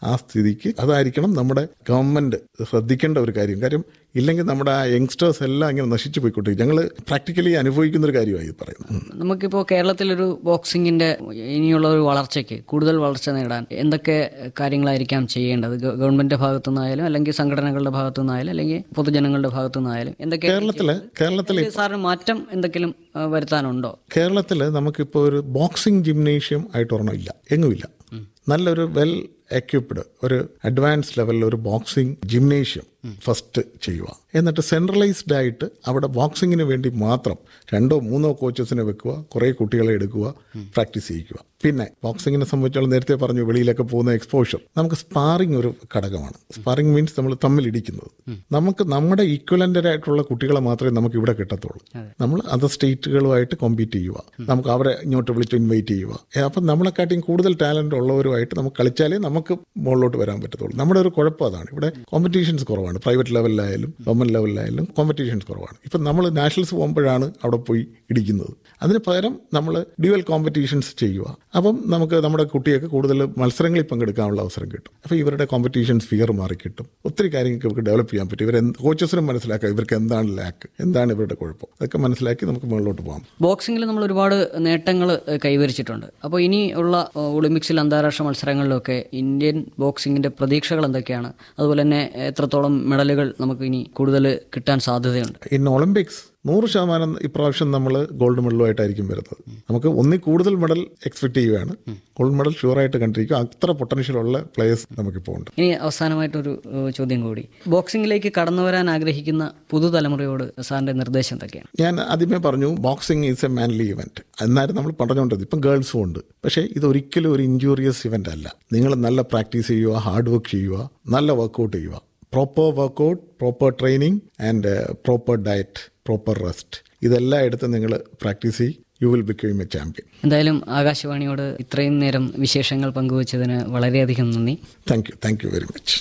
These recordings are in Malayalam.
ആ സ്ഥിതിക്ക് അതായിരിക്കണം നമ്മുടെ ഗവൺമെന്റ് ശ്രദ്ധിക്കേണ്ട ഒരു കാര്യം കാര്യം ഇല്ലെങ്കിൽ നമ്മുടെ ആ യങ്സ്റ്റേഴ്സ് എല്ലാം ഇങ്ങനെ നശിച്ചു പോയിക്കൊണ്ടിരിക്കും ഞങ്ങൾ പ്രാക്ടിക്കലി അനുഭവിക്കുന്ന ഒരു കാര്യമായി ഇത് പറയുന്നത് ഉം. നമുക്കിപ്പോൾ കേരളത്തിലൊരു ബോക്സിങ്ങിന്റെ ഇനിയുള്ള ഒരു വളർച്ചയ്ക്ക് കൂടുതൽ വളർച്ച നേടാൻ എന്തൊക്കെ കാര്യങ്ങളായിരിക്കാം ചെയ്യേണ്ടത് ഗ- ഗവൺമെന്റിന്റെ ഭാഗത്തു നിന്നായാലും അല്ലെങ്കിൽ സംഘടനകളുടെ ഭാഗത്തു നിന്നായാലും അല്ലെങ്കിൽ പൊതുജനങ്ങളുടെ ഭാഗത്തു നിന്നായാലും എന്തൊക്കെ കേരളത്തില് കേരളത്തിൽ സാറിന് മാറ്റം എന്തെങ്കിലും ആ, വരുത്താനുണ്ടോ കേരളത്തിൽ നമുക്കിപ്പോൾ ഒരു ബോക്സിംഗ് ജിംനേഷ്യം ആയിട്ട് ഒരെണ്ണം ഇല്ല എങ്ങുമില്ല നല്ലൊരു വെൽ എക്യുപ്ഡ് ഒരു അഡ്വാൻസ് ലെവലിൽ ഒരു ബോക്സിംഗ് ജിംനേഷ്യം ഫസ്റ്റ് ചെയ്യുക എന്നിട്ട് സെൻട്രലൈസ്ഡ് ആയിട്ട് അവിടെ ബോക്സിങ്ങിന് വേണ്ടി മാത്രം രണ്ടോ മൂന്നോ കോച്ചസിനെ വെക്കുക കുറേ കുട്ടികളെ എടുക്കുക പ്രാക്ടീസ് ചെയ്യിക്കുക പിന്നെ ബോക്സിങ്ങിനെ സംബന്ധിച്ചോളം നേരത്തെ പറഞ്ഞു വെളിയിലൊക്കെ പോകുന്ന എക്സ്പോഷർ നമുക്ക് സ്പാറിംഗ് ഒരു ഘടകമാണ് സ്പാറിംഗ് മീൻസ് നമ്മൾ തമ്മിൽ ഇടിക്കുന്നത് നമുക്ക് നമ്മുടെ ഈക്വലൻ്റഡ് ആയിട്ടുള്ള കുട്ടികളെ മാത്രമേ നമുക്ക് ഇവിടെ കിട്ടത്തുള്ളൂ നമ്മൾ അതർ സ്റ്റേറ്റുകളുമായിട്ട് കോമ്പീറ്റ് ചെയ്യുക നമുക്ക് അവരെ ഇങ്ങോട്ട് വിളിച്ച് ഇൻവൈറ്റ് ചെയ്യുക ഏ, അപ്പം നമ്മളെക്കാട്ടിയും കൂടുതൽ ടാലന്റ് ഉള്ളവരുമായിട്ട് നമുക്ക് കളിച്ചാലേ നമുക്ക് മുകളിലോട്ട് വരാൻ പറ്റത്തുള്ളൂ നമ്മുടെ ഒരു കുഴപ്പം അതാണ് ഇവിടെ കോമ്പറ്റീഷൻസ് കുറവാണ് പ്രൈവറ്റ് ലെവലിലായാലും ഗവൺമെന്റ് ലെവലിലായാലും കോമ്പറ്റീഷൻസ് കുറവാണ് ഇപ്പം നമ്മൾ നാഷണൽസ് പോകുമ്പോഴാണ് അവിടെ പോയി ഇടിക്കുന്നത് അതിന് പകരം നമ്മൾ ഡ്യുവൽ കോമ്പറ്റീഷൻസ് ചെയ്യുക അപ്പം നമുക്ക് നമ്മുടെ കുട്ടിയൊക്കെ കൂടുതൽ മത്സരങ്ങളിൽ പങ്കെടുക്കാനുള്ള അവസരം കിട്ടും അപ്പോൾ ഇവരുടെ കോമ്പറ്റീഷൻസ് ഫിയർ മാറി കിട്ടും ഒത്തിരി കാര്യങ്ങൾക്ക് ഇവർക്ക് ഡെവലപ്പ് ചെയ്യാൻ പറ്റും ഇവർ കോച്ചസിനും മനസ്സിലാക്കാം ഇവർക്ക് എന്താണ് ലാക്ക് എന്താണ് ഇവരുടെ കുഴപ്പം അതൊക്കെ മനസ്സിലാക്കി നമുക്ക് മുകളിലോട്ട് പോകാം ബോക്സിംഗിൽ നമ്മൾ ഒരുപാട് നേട്ടങ്ങൾ കൈവരിച്ചിട്ടുണ്ട് അപ്പോൾ ഇനി ഉള്ള ഏഹ്, ഒളിമ്പിക്സിൽ അന്താരാഷ്ട്ര മത്സരങ്ങളിലൊക്കെ ഇന്ത്യൻ ബോക്സിംഗിന്റെ പ്രതീക്ഷകൾ എന്തൊക്കെയാണ് അതുപോലെ തന്നെ എത്രത്തോളം മെഡലുകൾ നമുക്ക് ഇനി കൂടുതൽ കിട്ടാൻ സാധ്യതയുണ്ട് ഇൻ ഒളിമ്പിക്സ് നൂറ് ശതമാനം ഇപ്രാവശ്യം നമ്മൾ ഗോൾഡ് മെഡലുമായിട്ടായിരിക്കും വരുന്നത് നമുക്ക് ഒന്നിൽ കൂടുതൽ മെഡൽ എക്സ്പെക്ട് ചെയ്യുകയാണ് ഗോൾഡ് മെഡൽ ഷുവറായിട്ട് കണ്ടിരിക്കും അത്ര പൊട്ടൻഷ്യൽ ഉള്ള പ്ലേയേഴ്സ് നമുക്കിപ്പോൾ ഉണ്ട് ഇനി അവസാനമായിട്ടൊരു ഏഹ്, ചോദ്യം കൂടി ബോക്സിംഗിലേക്ക് കടന്നു വരാൻ ആഗ്രഹിക്കുന്ന പുതുതലമുറയോട് സാറിന്റെ നിർദ്ദേശം എന്തൊക്കെയാണ് ഞാൻ ആദ്യമേ പറഞ്ഞു boxing is a manly event എന്നാലും നമ്മൾ പറഞ്ഞുകൊണ്ടത് ഇപ്പം ഗേൾസും ഉണ്ട് പക്ഷേ ഇത് ഒരിക്കലും ഒരു ഇഞ്ചൂറിയസ് ഇവന്റ് അല്ല നിങ്ങൾ നല്ല പ്രാക്ടീസ് ചെയ്യുക ഹാർഡ് വർക്ക് ചെയ്യുക നല്ല വർക്കൗട്ട് ചെയ്യുക proper workout proper training and proper diet proper rest ഇതെല്ലാം എടുത്ത് നിങ്ങൾ പ്രാക്ടീസ് ചെയ്യും you will become a champion എന്തായാലും ആകാശവാണിയോട് ഇത്രയും നേരം വിശേഷങ്ങൾ പങ്കുവച്ചതിന് വളരെയധികം നന്ദി thank you thank you very much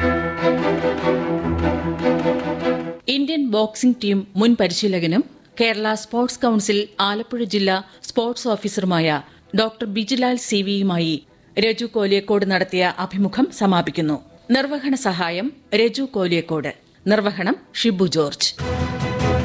Indian boxing team മുൻ പരിശീലകനും കേരള സ്പോർട്സ് കൌൺസിൽ ആലപ്പുഴ ജില്ലാ സ്പോർട്സ് ഓഫീസറുമായ ഡോക്ടർ ബിജിലാൽ സി വിയുമായി രജു കോലിയക്കോട് നടത്തിയ അഭിമുഖം സമാപിക്കുന്നു നിർവഹണ സഹായം രജു കോലിയക്കോട് നിർവഹണം ഷിബു ജോർജ്